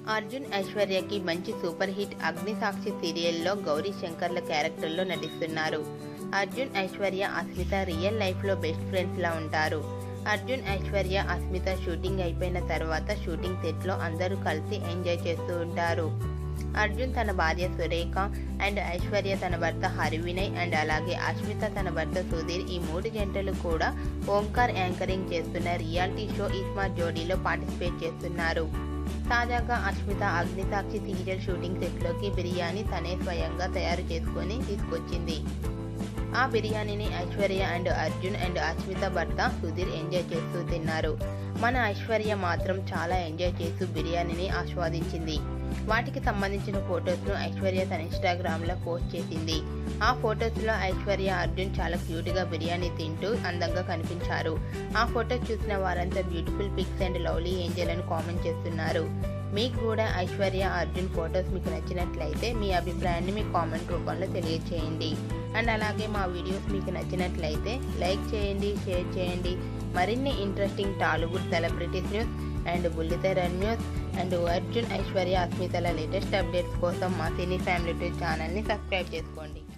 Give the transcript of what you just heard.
అర్జున్ ఐశ్వర్యకి మంచి super hit అగ్నిసాక్షి సీరియల్లో గౌరీ శంకర్ల క్యారెక్టర్లో నటిస్తున్నారు అర్జున్ ఐశ్వర్య అస్మిత రియల్ లైఫ్లో బెస్ట్ ఫ్రెండ్స్లా ఉంటారు అర్జున్ ఐశ్వర్య అస్మిత షూటింగ్ అయిపోయిన తర్వాత షూటింగ్ సెట్లో అందరూ కలిసి ఎంజాయ్ చేస్తూ ఉంటారు అర్జున్ తన భార్య సురేఖ అండ్ ఐశ్వర్య తన భర్త హరివినయ్ అండ్ అలాగే అశ్మిత తన భర్త సుధీర్ ఈ మూడు జంటలు కూడా ఓంకార్ యాంకరింగ్ చేస్తున్న రియాలిటీ షో ఇస్మా జోడీలో పార్టిసిపేట్ చేస్తున్నారు తాజాగా అశ్మిత అగ్నిసాక్షి సీరియల్ షూటింగ్ సెట్లోకి బిర్యానీ తనే స్వయంగా తయారు చేసుకొని తీసుకొచ్చింది ఆ బిర్యానీని ఐశ్వర్య అండ్ అర్జున్ అండ్ అశ్మిత భర్త సుధీర్ ఎంజాయ్ చేస్తూ తిన్నారు మన ఐశ్వర్య మాత్రం చాలా ఎంజాయ్ చేస్తూ బిర్యానీని ఆస్వాదించింది వాటికి సంబంధించిన ఫొటోస్ను ఐశ్వర్య తన ఇన్స్టాగ్రామ్లో పోస్ట్ చేసింది ఆ ఫొటోస్లో ఐశ్వర్య అర్జున్ చాలా క్యూట్గా బిర్యానీ తింటూ అందంగా కనిపించారు ఆ ఫొటోస్ చూసిన వారంతా beautiful pics and lovely angel అని కామెంట్ చేస్తున్నారు మీకు కూడా ఐశ్వర్య అర్జున్ ఫొటోస్ మీకు నచ్చినట్లయితే మీ అభిప్రాయాన్ని మీ కామెంట్ రూపంలో తెలియజేయండి అండ్ అలాగే మా వీడియోస్ మీకు నచ్చినట్లయితే లైక్ చేయండి షేర్ చేయండి మరిన్ని interesting Tollywood celebrities news and బుల్లితెర న్యూస్ అండ్ అర్జున్ ఐశ్వర్య అస్మితల లేటెస్ట్ అప్డేట్స్ కోసం మా సినీ ఫ్యామిలీ టూ ఛానల్ని సబ్స్క్రైబ్ చేసుకోండి